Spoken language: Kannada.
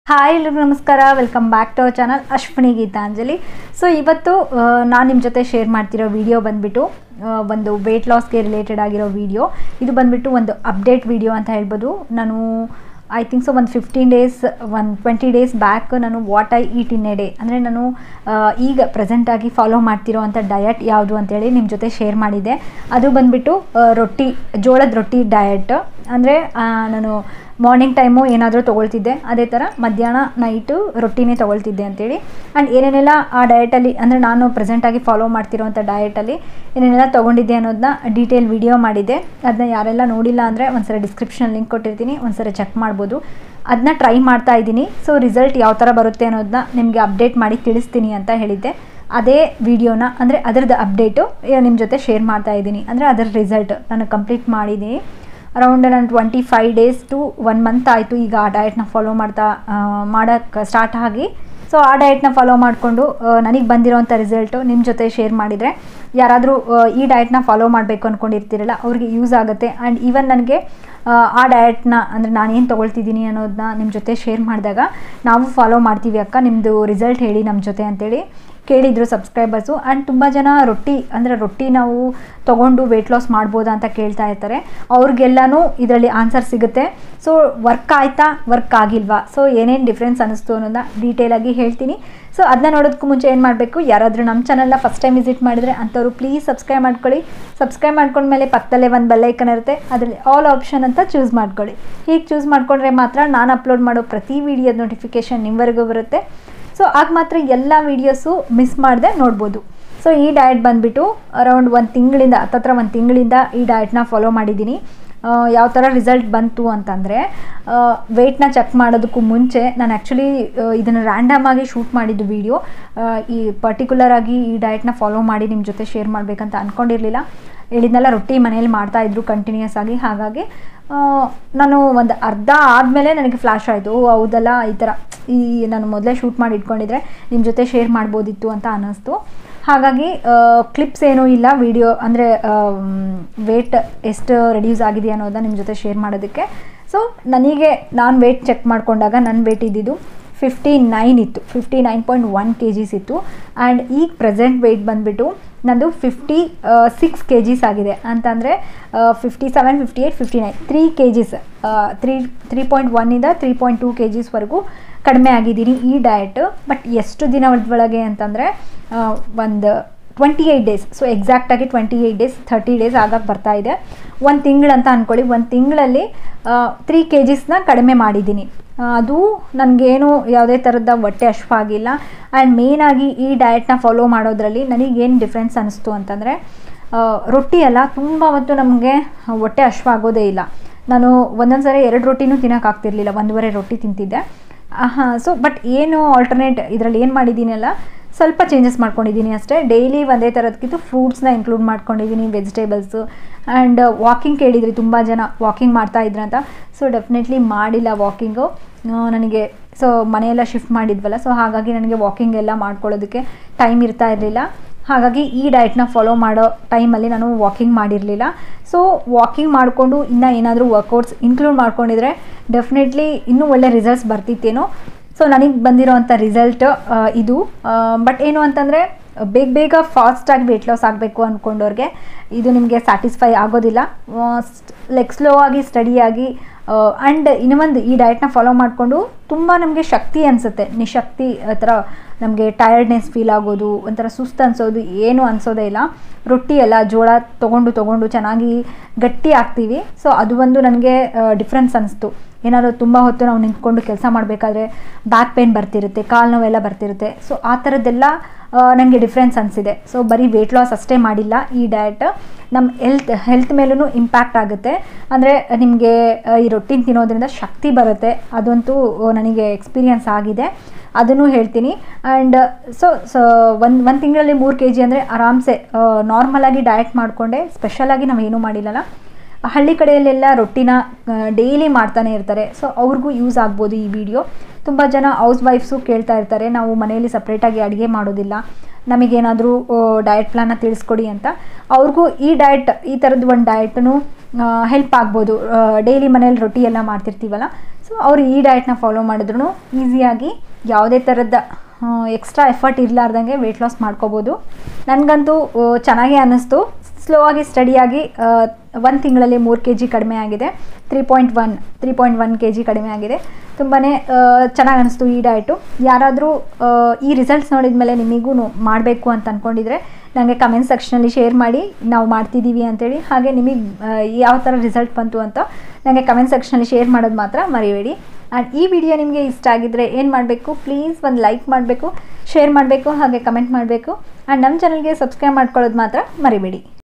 ಹಾಯ್ ಎಲ್ರಿಗೂ ನಮಸ್ಕಾರ welcome back to our channel Ashwini Geethanjali so ಇವತ್ತು ನಾನು ನಿಮ್ಮ ಜೊತೆ ಶೇರ್ ಮಾಡ್ತಿರೋ ವಿಡಿಯೋ ಬಂದುಬಿಟ್ಟು ಒಂದು ವೆಯ್ಟ್ ಲಾಸ್ಗೆ ರಿಲೇಟೆಡ್ ಆಗಿರೋ ವಿಡಿಯೋ ಇದು ಬಂದುಬಿಟ್ಟು ಒಂದು ಅಪ್ಡೇಟ್ ವಿಡಿಯೋ ಅಂತ ಹೇಳ್ಬೋದು ನಾನು ಐ ಥಿಂಕ್ ಸೊ ಒಂದು ಫಿಫ್ಟೀನ್ ಡೇಸ್ ಒಂದು ಟ್ವೆಂಟಿ ಡೇಸ್ ಬ್ಯಾಕ್ ನಾನು what I eat in a day ಅಂದರೆ ನಾನು ಆ, ಈಗ ಪ್ರೆಸೆಂಟಾಗಿ ಫಾಲೋ ಮಾಡ್ತಿರೋ ಅಂಥ ಡಯಟ್ ಯಾವುದು ಅಂತೇಳಿ ನಿಮ್ಮ ಜೊತೆ ಶೇರ್ ಮಾಡಿದ್ದೆ ಅದು ಬಂದುಬಿಟ್ಟು ರೊಟ್ಟಿ ಜೋಳದ ರೊಟ್ಟಿ ಡಯಟ್ ಅಂದರೆ ನಾನು ಮಾರ್ನಿಂಗ್ ಟೈಮು ಏನಾದರೂ ತೊಗೊಳ್ತಿದ್ದೆ ಅದೇ ಥರ ಮಧ್ಯಾಹ್ನ ನೈಟು ರೊಟ್ಟಿನೇ ತೊಗೊಳ್ತಿದ್ದೆ ಅಂತೇಳಿ ಆ್ಯಂಡ್ ಏನೇನೆಲ್ಲ ಆ ಡಯಟಲ್ಲಿ ಅಂದರೆ ನಾನು ಪ್ರೆಸೆಂಟಾಗಿ ಫಾಲೋ ಮಾಡ್ತಿರೋಂಥ ಡಯಟಲ್ಲಿ ಏನೇನೆಲ್ಲ ತೊಗೊಂಡಿದ್ದೆ ಅನ್ನೋದನ್ನ ಡೀಟೇಲ್ ವಿಡಿಯೋ ಮಾಡಿದ್ದೆ ಅದನ್ನ ಯಾರೆಲ್ಲ ನೋಡಿಲ್ಲ ಅಂದರೆ ಒಂದ್ಸರಿ ಡಿಸ್ಕ್ರಿಪ್ಷನ್ ಲಿಂಕ್ ಕೊಟ್ಟಿರ್ತೀನಿ ಒಂದ್ಸರಿ ಚೆಕ್ ಮಾಡ್ಬೋದು ಅದನ್ನ ಟ್ರೈ ಮಾಡ್ತಾ ಇದ್ದೀನಿ ಸೊ ರಿಸಲ್ಟ್ ಯಾವ ಥರ ಬರುತ್ತೆ ಅನ್ನೋದನ್ನ ನಿಮಗೆ ಅಪ್ಡೇಟ್ ಮಾಡಿ ತಿಳಿಸ್ತೀನಿ ಅಂತ ಹೇಳಿದ್ದೆ ಅದೇ ವಿಡಿಯೋನ ಅಂದರೆ ಅದರದ್ದು ಅಪ್ಡೇಟು ನಿಮ್ಮ ಜೊತೆ ಶೇರ್ ಮಾಡ್ತಾ ಇದ್ದೀನಿ ಅಂದರೆ ಅದರ ರಿಸಲ್ಟ್ ನಾನು ಕಂಪ್ಲೀಟ್ ಮಾಡಿದ್ದೀನಿ ಅರೌಂಡ್ ನಾನು twenty five days to one month ಆಯಿತು ಈಗ ಆ ಡಯಟ್ನ ಫಾಲೋ ಮಾಡ್ತಾ ಮಾಡೋಕ್ಕೆ ಸ್ಟಾರ್ಟ್ ಆಗಿ ಸೊ ಆ ಡಯಟ್ನ ಫಾಲೋ ಮಾಡಿಕೊಂಡು ನನಗೆ ಬಂದಿರೋಂಥ ರಿಸಲ್ಟು ನಿಮ್ಮ ಜೊತೆ ಶೇರ್ ಮಾಡಿದರೆ ಯಾರಾದರೂ ಈ ಡಯಟ್ನ ಫಾಲೋ ಮಾಡಬೇಕು ಅಂದ್ಕೊಂಡಿರ್ತೀರಲ್ಲ ಅವ್ರಿಗೆ ಯೂಸ್ ಆಗುತ್ತೆ ಆ್ಯಂಡ್ ಈವನ್ ನನಗೆ ಆ ಡಯಟ್ನ ಅಂದರೆ ನಾನೇನು ತೊಗೊಳ್ತಿದ್ದೀನಿ ಅನ್ನೋದನ್ನ ನಿಮ್ಮ ಜೊತೆ ಶೇರ್ ಮಾಡಿದಾಗ ನಾವು ಫಾಲೋ ಮಾಡ್ತೀವಿ ಅಕ್ಕ ನಿಮ್ಮದು ರಿಸಲ್ಟ್ ಹೇಳಿ ನಮ್ಮ ಜೊತೆ ಅಂತೇಳಿ ಕೇಳಿದರು ಸಬ್ಸ್ಕ್ರೈಬರ್ಸು ಆ್ಯಂಡ್ ತುಂಬ ಜನ ರೊಟ್ಟಿ ಅಂದರೆ ರೊಟ್ಟಿ ನಾವು ತೊಗೊಂಡು ವೆಯ್ಟ್ ಲಾಸ್ ಮಾಡ್ಬೋದಾ ಅಂತ ಕೇಳ್ತಾ ಇರ್ತಾರೆ ಅವ್ರಿಗೆಲ್ಲನೂ ಇದರಲ್ಲಿ ಆನ್ಸರ್ ಸಿಗುತ್ತೆ ಸೊ ವರ್ಕ್ ಆಯ್ತಾ ವರ್ಕ್ ಆಗಿಲ್ವಾ ಸೊ ಏನೇನು ಡಿಫ್ರೆನ್ಸ್ ಅನ್ನಿಸ್ತು ಅನ್ನೋದನ್ನ ಡೀಟೇಲಾಗಿ ಹೇಳ್ತೀನಿ ಸೊ ಅದನ್ನ ನೋಡೋದಕ್ಕೂ ಮುಂಚೆ ಏನು ಮಾಡಬೇಕು ಯಾರಾದರೂ ನಮ್ಮ ಚಾನಲ್ನ ಫಸ್ಟ್ ಟೈಮ್ ವಿಸಿಟ್ ಮಾಡಿದರೆ ಅಂಥವ್ರು ಪ್ಲೀಸ್ ಸಬ್ಸ್ಕ್ರೈಬ್ ಮಾಡ್ಕೊಳ್ಳಿ ಸಬ್ಸ್ಕ್ರೈಬ್ ಮಾಡ್ಕೊಂಡ್ಮೇಲೆ ಪಕ್ಕದಲ್ಲೇ ಒಂದು ಬೆಲ್ಲೈಕನ್ ಇರುತ್ತೆ ಅದರಲ್ಲಿ ಆಲ್ ಆಪ್ಷನ್ ಅಂತ ಚೂಸ್ ಮಾಡ್ಕೊಳ್ಳಿ ಹೀಗೆ ಚೂಸ್ ಮಾಡ್ಕೊಂಡ್ರೆ ಮಾತ್ರ ನಾನು ಅಪ್ಲೋಡ್ ಮಾಡೋ ಪ್ರತಿ ವಿಡಿಯೋದ ನೋಟಿಫಿಕೇಷನ್ ನಿಮ್ಮವರೆಗೂ ಬರುತ್ತೆ ಸೊ ಆಗ ಮಾತ್ರ ಎಲ್ಲ ವೀಡಿಯೋಸು ಮಿಸ್ ಮಾಡದೆ ನೋಡ್ಬೋದು ಸೊ ಈ ಡಯಟ್ ಬಂದುಬಿಟ್ಟು ಅರೌಂಡ್ ಒಂದು ತಿಂಗಳಿಂದ ಹತ್ತತ್ರ ಒಂದು ತಿಂಗಳಿಂದ ಈ ಡಯಟ್ನ ಫಾಲೋ ಮಾಡಿದ್ದೀನಿ ಯಾವ ಥರ ರಿಸಲ್ಟ್ ಬಂತು ಅಂತಂದರೆ ವೆಯ್ಟ್ನ ಚೆಕ್ ಮಾಡೋದಕ್ಕೂ ಮುಂಚೆ ನಾನು ಆ್ಯಕ್ಚುಲಿ ಇದನ್ನು ರ್ಯಾಂಡಮ್ ಆಗಿ ಶೂಟ್ ಮಾಡಿದ್ದು ವೀಡಿಯೋ ಈ ಪರ್ಟಿಕ್ಯುಲರ್ ಆಗಿ ಈ ಡಯಟ್ನ ಫಾಲೋ ಮಾಡಿ ನಿಮ್ಮ ಜೊತೆ ಶೇರ್ ಮಾಡಬೇಕಂತ ಅಂದ್ಕೊಂಡಿರಲಿಲ್ಲ ಹೇಳಿದ್ನೆಲ್ಲ ರೊಟ್ಟಿ ಮನೇಲಿ ಮಾಡ್ತಾಯಿದ್ರು ಕಂಟಿನ್ಯೂಸ್ ಆಗಿ ಹಾಗಾಗಿ ಆ, ನಾನು ಒಂದು ಅರ್ಧ ಆದಮೇಲೆ ನನಗೆ ಫ್ಲ್ಯಾಶ್ ಆಯಿತು ಓ ಹೌದಲ್ಲ ಈ ಥರ ಈ ನಾನು ಮೊದಲೇ ಶೂಟ್ ಮಾಡಿ ಇಟ್ಕೊಂಡಿದ್ರೆ ನಿಮ್ಮ ಜೊತೆ ಶೇರ್ ಮಾಡ್ಬೋದಿತ್ತು ಅಂತ ಅನ್ನಿಸ್ತು ಹಾಗಾಗಿ ಕ್ಲಿಪ್ಸ್ ಏನೂ ಇಲ್ಲ ವಿಡಿಯೋ ಅಂದರೆ ವೇಟ್ ಎಷ್ಟು ರೆಡ್ಯೂಸ್ ಆಗಿದೆ ಅನ್ನೋದನ್ನ ನಿಮ್ಮ ಜೊತೆ ಶೇರ್ ಮಾಡೋದಕ್ಕೆ ಸೊ ನನಗೆ ನಾನು ವೇಟ್ ಚೆಕ್ ಮಾಡಿಕೊಂಡಾಗ ನನ್ನ ವೇಟ್ ಇದ್ದಿದ್ದು ಫಿಫ್ಟಿ ನೈನ್ ಇತ್ತು fifty nine point one K Gs ಇತ್ತು ಆ್ಯಂಡ್ ಈಗ ಪ್ರೆಸೆಂಟ್ ವೆಯ್ಟ್ ಬಂದುಬಿಟ್ಟು ನಂದು ಫಿಫ್ಟಿ ಸಿಕ್ಸ್ ಕೆ ಜಿಸ್ ಆಗಿದೆ ಅಂತಂದರೆ fifty seven fifty eight fifty nine three K Gs three three point ಒನ್ನಿಂದ ತ್ರೀ ಪಾಯಿಂಟ್ ಟೂ ಕೆ ಜಿಸ್ವರೆಗೂ ಕಡಿಮೆ ಆಗಿದ್ದೀನಿ ಈ ಡಯಟ್ ಬಟ್ ಎಷ್ಟು ದಿನದೊಳಗೆ ಅಂತಂದರೆ ಒಂದು ಟ್ವೆಂಟಿ ಏಯ್ಟ್ ಡೇಸ್ ಸೊ ಎಕ್ಸಾಕ್ಟಾಗಿ twenty eight days thirty days ಆಗಕ್ಕೆ ಬರ್ತಾ ಇದೆ ಒಂದು ತಿಂಗಳಂತ ಅಂದ್ಕೊಳ್ಳಿ ಒಂದು ತಿಂಗಳಲ್ಲಿ ತ್ರೀ ಕೆ ಜಿಸ್ನ ಕಡಿಮೆ ಮಾಡಿದ್ದೀನಿ ಆ, ಅದು ನನಗೇನು ಯಾವುದೇ ಥರದ ಹೊಟ್ಟೆ ಹಶ್ವಾಗಿಲ್ಲ ಆ್ಯಂಡ್ ಮೇಯ್ನಾಗಿ ಈ ಡಯಟ್ನ ಫಾಲೋ ಮಾಡೋದ್ರಲ್ಲಿ ನನಗೇನು ಡಿಫ್ರೆನ್ಸ್ ಅನ್ನಿಸ್ತು ಅಂತಂದರೆ ರೊಟ್ಟಿ ಎಲ್ಲ ತುಂಬ ಹೊತ್ತು ನಮಗೆ ಹೊಟ್ಟೆ ಹಶ್ವಾಗೋದೇ ಇಲ್ಲ ನಾನು ಒಂದೊಂದು ಸರಿ ಎರಡು ರೊಟ್ಟಿನೂ ತಿನ್ನೋಕ್ಕಾಗ್ತಿರ್ಲಿಲ್ಲ ಒಂದೂವರೆ ರೊಟ್ಟಿ ತಿಂತಿದ್ದೆ ಹಾಂ ಸೊ ಬಟ್ ಏನು ಆಲ್ಟರ್ನೇಟ್ ಇದರಲ್ಲಿ ಏನು ಮಾಡಿದ್ದೀನಲ್ಲ ಸ್ವಲ್ಪ ಚೇಂಜಸ್ ಮಾಡ್ಕೊಂಡಿದ್ದೀನಿ ಅಷ್ಟೇ ಡೈಲಿ ಒಂದೇ ಥರದಕ್ಕಿಂತ ಫ್ರೂಟ್ಸ್ನ ಇನ್ಕ್ಲೂಡ್ ಮಾಡ್ಕೊಂಡಿದ್ದೀನಿ ವೆಜಿಟೇಬಲ್ಸು ಆ್ಯಂಡ್ ವಾಕಿಂಗ್ ಕೇಳಿದ್ರಿ ತುಂಬ ಜನ ವಾಕಿಂಗ್ ಮಾಡ್ತಾ ಇದ್ರಂತ ಸೊ ಡೆಫಿನೆಟ್ಲಿ ಮಾಡಿಲ್ಲ ವಾಕಿಂಗು ನನಗೆ ಸೊ ಮನೆಯೆಲ್ಲ ಶಿಫ್ಟ್ ಮಾಡಿದ್ವಲ್ಲ ಸೊ ಹಾಗಾಗಿ ನನಗೆ ವಾಕಿಂಗ್ ಎಲ್ಲ ಮಾಡ್ಕೊಳ್ಳೋದಕ್ಕೆ ಟೈಮ್ ಇರ್ತಾ ಇರಲಿಲ್ಲ ಹಾಗಾಗಿ ಈ ಡಯಟ್ನ ಫಾಲೋ ಮಾಡೋ ಟೈಮಲ್ಲಿ ನಾನು ವಾಕಿಂಗ್ ಮಾಡಿರಲಿಲ್ಲ ಸೊ ವಾಕಿಂಗ್ ಮಾಡಿಕೊಂಡು ಇನ್ನೂ ಏನಾದರೂ ವರ್ಕೌಟ್ಸ್ ಇನ್ಕ್ಲೂಡ್ ಮಾಡ್ಕೊಂಡಿದ್ರೆ ಡೆಫಿನೆಟ್ಲಿ ಇನ್ನೂ ಒಳ್ಳೆ ರಿಸಲ್ಟ್ಸ್ ಬರ್ತಿತ್ತೇನೋ ಸೊ ನನಗೆ ಬಂದಿರೋವಂಥ ರಿಸಲ್ಟ್ ಇದು ಬಟ್ ಏನು ಅಂತಂದರೆ ಬೇಗ ಬೇಗ ಫಾಸ್ಟಾಗಿ ವೆಯ್ಟ್ ಲಾಸ್ ಆಗಬೇಕು ಅಂದ್ಕೊಂಡವ್ರಿಗೆ ಇದು ನಿಮಗೆ ಸ್ಯಾಟಿಸ್ಫೈ ಆಗೋದಿಲ್ಲ ಲೈಕ್ ಸ್ಲೋ ಆಗಿ ಸ್ಟಡಿಯಾಗಿ ಆ್ಯಂಡ್ ಇನ್ನೊಂದು ಈ ಡಯಟ್ನ ಫಾಲೋ ಮಾಡಿಕೊಂಡು ತುಂಬ ನಮಗೆ ಶಕ್ತಿ ಅನಿಸುತ್ತೆ ನಿಶಕ್ತಿ ಆ ಥರ ನಮಗೆ ಟಯರ್ಡ್ನೆಸ್ ಫೀಲ್ ಆಗೋದು ಒಂಥರ ಸುಸ್ತು ಅನಿಸೋದು ಏನು ಅನಿಸೋದೇ ಇಲ್ಲ ರೊಟ್ಟಿ ಎಲ್ಲ ಜೋಳ ತೊಗೊಂಡು ತೊಗೊಂಡು ಚೆನ್ನಾಗಿ ಗಟ್ಟಿ ಆಗ್ತೀವಿ ಸೊ ಅದು ಒಂದು ನನಗೆ ಡಿಫ್ರೆನ್ಸ್ ಅನಿಸ್ತು ಏನಾದರೂ ತುಂಬ ಹೊತ್ತು ನಾವು ನಿಂತ್ಕೊಂಡು ಕೆಲಸ ಮಾಡಬೇಕಾದ್ರೆ ಬ್ಯಾಕ್ ಪೇನ್ ಬರ್ತಿರುತ್ತೆ ಕಾಲು ನೋವೆಲ್ಲ ಬರ್ತಿರುತ್ತೆ ಸೊ ಆ ಥರದ್ದೆಲ್ಲ ನನಗೆ ಡಿಫ್ರೆನ್ಸ್ ಅನಿಸಿದೆ ಸೊ ಬರೀ ವೆಯ್ಟ್ ಲಾಸ್ ಅಷ್ಟೇ ಮಾಡಿಲ್ಲ ಈ ಡಯಟ್ ನಮ್ಮ ಹೆಲ್ತ್ ಹೆಲ್ತ್ ಮೇಲೂ ಇಂಪ್ಯಾಕ್ಟ್ ಆಗುತ್ತೆ ಅಂದರೆ ನಿಮಗೆ ಈ ರೊಟ್ಟಿನ ತಿನ್ನೋದ್ರಿಂದ ಶಕ್ತಿ ಬರುತ್ತೆ ಅದಂತೂ ನನಗೆ ಎಕ್ಸ್ಪೀರಿಯನ್ಸ್ ಆಗಿದೆ ಅದನ್ನು ಹೇಳ್ತೀನಿ ಆ್ಯಂಡ್ ಸೊ ಸೊ ಒಂದು ಒಂದು ತಿಂಗಳಲ್ಲಿ ಮೂರು ಕೆ ಜಿ ಅಂದರೆ ಆರಾಮ್ಸೆ ನಾರ್ಮಲಾಗಿ ಡಯಟ್ ಮಾಡಿಕೊಂಡೆ ಸ್ಪೆಷಲಾಗಿ ನಾವು ಏನೂ ಮಾಡಿಲ್ಲಲ್ಲ ಹಳ್ಳಿ ಕಡೆಯಲ್ಲೆಲ್ಲ ರೊಟ್ಟಿನ ಡೈಲಿ ಮಾಡ್ತಾನೆ ಇರ್ತಾರೆ ಸೊ ಅವ್ರಿಗೂ ಯೂಸ್ ಆಗ್ಬೋದು ಈ ವಿಡಿಯೋ ತುಂಬ ಜನ ಹೌಸ್ ವೈಫ್ಸು ಕೇಳ್ತಾ ಇರ್ತಾರೆ ನಾವು ಮನೆಯಲ್ಲಿ ಸಪ್ರೇಟಾಗಿ ಅಡುಗೆ ಮಾಡೋದಿಲ್ಲ ನಮಗೇನಾದರೂ ಡಯಟ್ ಪ್ಲಾನ್ನ ತಿಳಿಸ್ಕೊಡಿ ಅಂತ ಅವ್ರಿಗೂ ಈ ಡಯಟ್ ಈ ಥರದ್ದು ಒಂದು ಡಯಟನ್ನು ಹೆಲ್ಪ್ ಆಗ್ಬೋದು ಡೈಲಿ ಮನೇಲಿ ರೊಟ್ಟಿ ಎಲ್ಲ ಮಾಡ್ತಿರ್ತೀವಲ್ಲ ಸೊ ಸೊ ಅವರು ಈ ಡಯಟ್ನ ಫಾಲೋ ಮಾಡಿದ್ರು ಈಸಿಯಾಗಿ ಯಾವುದೇ ಥರದ ಎಕ್ಸ್ಟ್ರಾ ಎಫರ್ಟ್ ಇರಲಾರ್ದಂಗೆ ವೆಯ್ಟ್ ಲಾಸ್ ಮಾಡ್ಕೋಬೋದು ನನಗಂತೂ ಆ, ಚೆನ್ನಾಗೇ ಅನ್ನಿಸ್ತು ಸ್ಲೋ ಆಗಿ ಸ್ಟಡಿಯಾಗಿ ಒಂದು ತಿಂಗಳಲ್ಲಿ ಮೂರು ಕೆ ಜಿ ಕಡಿಮೆ ಆಗಿದೆ three point one three point one K G ಕಡಿಮೆ ಆಗಿದೆ ತುಂಬಾ ಚೆನ್ನಾಗಿ ಅನ್ನಿಸ್ತು ಈ ಡಯಟು ಯಾರಾದರೂ ಈ ರಿಸಲ್ಟ್ಸ್ ನೋಡಿದ ಮೇಲೆ ನಿಮಗೂ ಮಾಡಬೇಕು ಅಂತ ಅಂದ್ಕೊಂಡಿದ್ರೆ ನನಗೆ ಕಮೆಂಟ್ ಸೆಕ್ಷನಲ್ಲಿ ಶೇರ್ ಮಾಡಿ ನಾವು ಮಾಡ್ತಿದ್ದೀವಿ ಅಂತೇಳಿ ಹಾಗೆ ನಿಮಗೆ ಯಾವ ಥರ ರಿಸಲ್ಟ್ ಬಂತು ಅಂತ ನನಗೆ ಕಮೆಂಟ್ ಸೆಕ್ಷನಲ್ಲಿ ಶೇರ್ ಮಾಡೋದು ಮಾತ್ರ ಮರಿಬೇಡಿ ಆ್ಯಂಡ್ ಈ ವಿಡಿಯೋ ನಿಮಗೆ ಇಷ್ಟ ಆಗಿದ್ರೆ ಏನು ಮಾಡಬೇಕು ಪ್ಲೀಸ್ ಒಂದು ಲೈಕ್ ಮಾಡಬೇಕು ಶೇರ್ ಮಾಡಬೇಕು ಹಾಗೆ ಕಮೆಂಟ್ ಮಾಡಬೇಕು ಆ್ಯಂಡ್ ನಮ್ಮ ಚಾನಲ್ಗೆ ಸಬ್ಸ್ಕ್ರೈಬ್ ಮಾಡ್ಕೊಳ್ಳೋದು ಮಾತ್ರ ಮರಿಬೇಡಿ